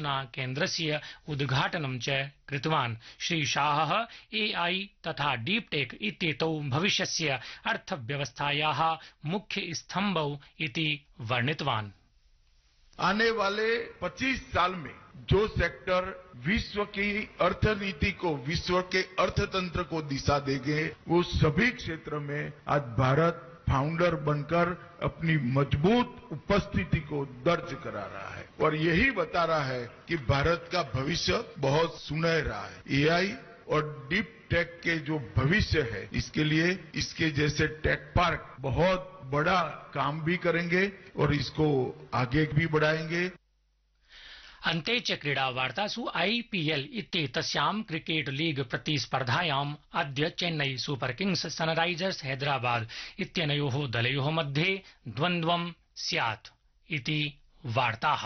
गवेषणा केन्द्रस्य उद्घाटनं च कृतवान् श्रीशाहः एआई तथा डीपटेक इत्येतौ भविष्यस्य अर्थव्यवस्थायाः मुख्यस्तम्भौ इति वर्णितवान् आने वाले 25 साल में जो सेक्टर विश्व की अर्थनीति को विश्व के अर्थतंत्र को दिशा देंगे वो सभी क्षेत्र में आज भारत फाउंडर बनकर अपनी मजबूत उपस्थिति को दर्ज करा रहा है और यही बता रहा है कि भारत का भविष्य बहुत सुनहरा है एआई और डीप टेक के जो भविष्य है इसके लिए इसके जैसे टेक पार्क बहुत बड़ा काम भी करेंगे और इसको आगे भी बढ़ाएंगे अन्ते च क्रीडावार्तासु आईपीएल इत्येतस्यां क्रिकेट लीग प्रतिस्पर्धायाम् अद्य Chennai super kings Sunrisers Hyderabad इत्यनयोः दलयोः मध्ये द्वन्द्वं स्यात् इति वार्ताः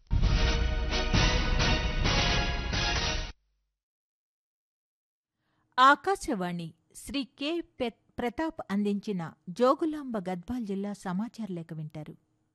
ఆకాశవాణి శ్రీ కె పె- ప్రతాప్ అందించిన జోగులాంబ గద్వాల్ జిల్లా సమాచార లేఖ వింటారు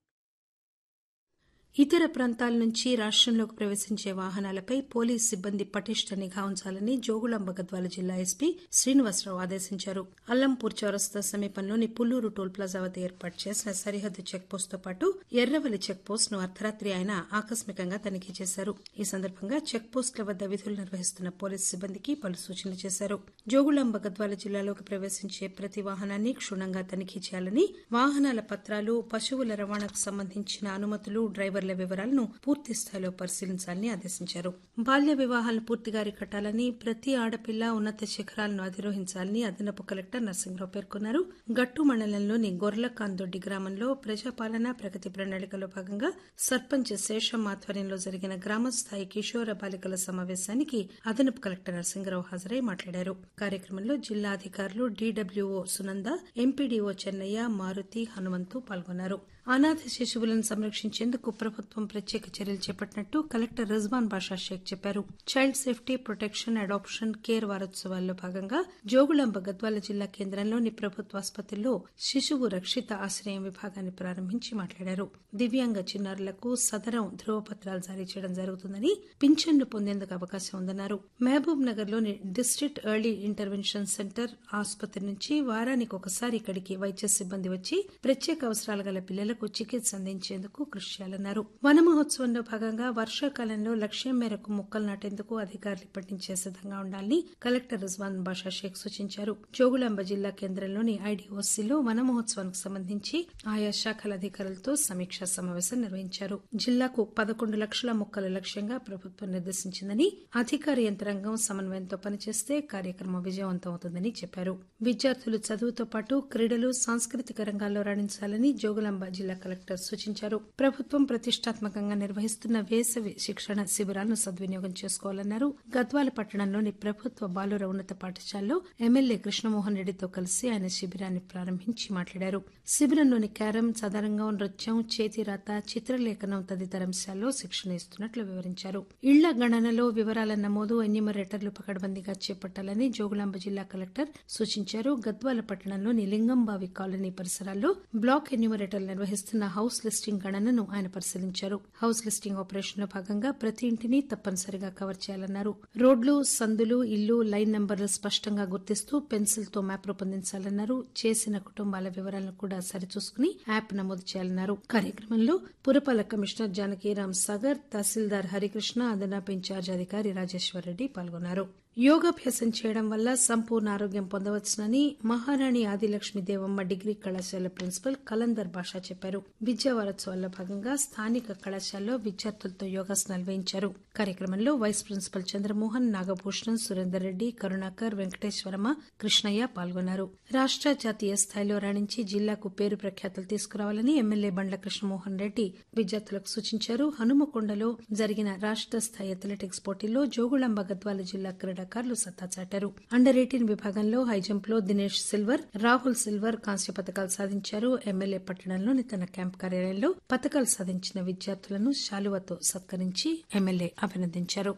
ఇతర ప్రాంతాల నుంచి రాష్టంలోకి ప్రవేశించే వాహనాలపై పోలీస్ సిబ్బంది పటిష్ట నిఘా ఉంచాలని జోగులాంబ గద్వాల జిల్లా ఎస్పీ శ్రీనివాసరావు ఆదేశించారు అల్లంపూర్ చౌరస్తా సమీపంలోని పుల్లూరు టోల్ ప్లాజా వద్ద ఏర్పాటు చేసిన సరిహద్దు చెక్ పోస్ట్ తో పాటు ఎర్రవల్లి చెక్ పోస్ట్ ను అర్ధరాత్రి ఆయన ఆకస్మికంగా తనిఖీ చేశారు ఈ సందర్భంగా చెక్ పోస్టుల వద్ద విధులు నిర్వహిస్తున్న పోలీస్ సిబ్బందికి పలు సూచనలు చేశారు జోగులాంబ గద్వాల జిల్లాలోకి ప్రవేశించే ప్రతి వాహనాన్ని క్షుణ్ణంగా తనిఖీ చేయాలని వాహనాల పత్రాలు పశువుల రవాణాకు సంబంధించిన అనుమతులు డ్రైవర్ల వివరాలను పూర్తి స్థాయిలో పరిశీలించాలని ఆదేశించారు బాల్య వివాహాలను పూర్తిగా అరికట్టాలని ప్రతి ఆడపిల్ల ఉన్నత శిఖరాలను అధిరోహించాలని అదనపు కలెక్టర్ నరసింహరావు పేర్కొన్నారు గట్టు మండలంలోని గొర్లకాందొడ్డి గ్రామంలో ప్రజాపాలన ప్రగతి ప్రణాళికలో భాగంగా సర్పంచ్ శేషం ఆధ్వర్యంలో జరిగిన గ్రామస్థాయి కిషోర బాలికల సమావేశానికి అదనపు కలెక్టర్ నరసింహరావు హాజరై మాట్లాడారు కార్యక్రమంలో జిల్లా అధికారులు డీడబ్ల్యూఓ సునంద ఎంపీడీఓ చెన్నయ్య మారుతి హనుమంతు పాల్గొన్నారు అనాథ శిశువులను సంరక్షించేందుకు ప్రభుత్వం ప్రత్యేక చర్యలు చేపట్టినట్టు కలెక్టర్ రిజ్వాన్ బాషా షేక్ చెప్పారు child safety protection adoption care వారోత్సవాల్లో భాగంగా జోగులాంబ గద్వాల జిల్లా కేంద్రంలోని ప్రభుత్వ ఆసుపత్రిలో శిశువు రక్షిత ఆశ్రయం విభాగాన్ని ప్రారంభించి మాట్లాడారు దివ్యాంగ చిన్నారులకు సదరం ధృవపత్రాలు జారీ చేయడం జరుగుతుందని పింఛన్లు పొందేందుకు అవకాశం ఉందన్నారు మహబూబ్ నగర్ లోని డిస్టిక్ట్ ఎర్లీ ఇంటర్వెన్షన్ సెంటర్ ఆసుపత్రి నుంచి వారానికి ఒకసారి ఇక్కడికి వైద్య సిబ్బంది వచ్చి ప్రత్యేక అవసరాలు గల పిల్లలకు చికిత్స అందించేందుకు కృషి చేయాలన్నారు వన మహోత్సవంలో భాగంగా వర్షాకాలంలో లక్ష్యం మేరకు మొక్కలు నాటేందుకు అధికారులు ఇప్పటి నుంచే సిద్దంగా ఉండాలని కలెక్టర్ రిజ్వాన్ బాషా షేక్ సూచించారు జోగులాంబ జిల్లా కేంద్రంలోని ఐడీఓసీలో వన మహోత్సవానికి సంబంధించి ఆయా శాఖల అధికారులతో సమీక్షా సమావేశం నిర్వహించారు జిల్లాకు పదకొండు లక్షల మొక్కల లక్ష్యంగా ప్రభుత్వం నిర్దేశించిందని అధికార యంత్రాంగం సమన్వయంతో పనిచేస్తే కార్యక్రమం విజయవంతం అవుతుందని చెప్పారు విద్యార్థులు చదువుతో పాటు క్రీడలు సాంస్కృతిక రంగాల్లో రాణించాలని జోగులాంబ జిల్లా కలెక్టర్ సూచించారు ప్రభుత్వం ప్రతిష్టాత్మకంగా నిర్వహిస్తున్న వేసవి శిక్షణ శిబిరాలను సద్వినియోగం చేసుకోవాలన్నారు గద్వాల పట్టణంలోని ప్రభుత్వ బాలుర ఉన్నత పాఠశాలలో ఎమ్మెల్యే కృష్ణమోహన్ రెడ్డితో కలిసి ఆయన శిబిరాన్ని ప్రారంభించి మాట్లాడారు శిబిరంలోని క్యారం చదరంగం నృత్యం చేతిరాత చిత్రలేఖనం తదితర అంశాల్లో శిక్షణ ఇస్తున్నట్లు వివరించారు ఇళ్ల గణనలో వివరాల నమోదు ఎన్యూమరేటర్లు పకడ్బందీగా చేపట్టాలని జోగులాంబ జిల్లా కలెక్టర్ సూచించారు గద్వాల పట్టణంలోని లింగంబావి కాలనీ పరిసరాల్లో బ్లాక్ ఎన్యూమరేటర్లు నిర్వహిస్తున్న హౌస్ లిస్టింగ్ గణనను ఆయన పరిశీలించారు హౌస్ లిస్టింగ్ ఆపరేషన్ లో భాగంగా ప్రతి ఇంటిని తప్పనిసరిగా కవర్ చేయాలన్నారు రోడ్లు సందులు ఇల్లు లైన్ నంబర్లు స్పష్టంగా గుర్తిస్తూ పెన్సిల్ తో మ్యాప్ రూపొందించాలన్నారు చేసిన కుటుంబాల వివరాలను కూడా సరిచూసుకుని యాప్ నమోదు చేయాలన్నారు కార్యక్రమంలో పురపాలక కమిషనర్ జానకీరామ్ సాగర్ తహసీల్దార్ హరికృష్ణ అదనపు ఇన్ఛార్జ్ అధికారి రాజేశ్వర్ రెడ్డి పాల్గొన్నారు యోగాభ్యాసం చేయడం వల్ల సంపూర్ణ ఆరోగ్యం పొందవచ్చునని మహారాణి ఆదిలక్ష్మి దేవమ్మ డిగ్రీ కళాశాల ప్రిన్సిపల్ కలందర్ బాషా చెప్పారు విద్యా వారోత్సవాల్లో భాగంగా స్థానిక కళాశాలలో విద్యార్థులతో యోగాసనాలు వేయించారు కార్యక్రమంలో వైస్ ప్రిన్సిపల్ చంద్రమోహన్ నాగభూషణం సురేందర్ రెడ్డి కరుణాకర్ వెంకటేశ్వరమ్మ కృష్ణయ్య పాల్గొన్నారు రాష్ట జాతీయ స్థాయిలో రాణించి జిల్లాకు పేరు ప్రఖ్యాతులు తీసుకురావాలని ఎమ్మెల్యే బండ్ల కృష్ణమోహన్ రెడ్డి విద్యార్థులకు సూచించారు హనుమకొండలో జరిగిన రాష్ట స్థాయి అథ్లెటిక్స్ పోటీల్లో జోగుళంబ గద్వాల జిల్లా క్రీడాకారులు సత్తా చాటారు అండర్ ఎయిటీన్ విభాగంలో హైజంప్ లో దినేష్ సిల్వర్ రాహుల్ సిల్వర్ కాంస్య పథకాలు సాధించారు ఎమ్మెల్యే పట్టణంలోని తన క్యాంప్ కార్యాలయంలో పథకాలు సాధించిన విద్యార్థులను శాలువతో సత్కరించి ఎమ్మెల్యే అభినందించారు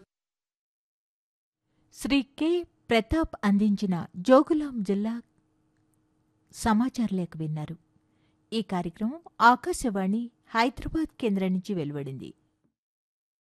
శ్రీ కె ప్రతాప్ అందించిన జోగులాం జిల్లా సమాచార లేఖ విన్నారు ఈ కార్యక్రమం ఆకాశవాణి హైదరాబాద్ కేంద్రం నుంచి వెలువడింది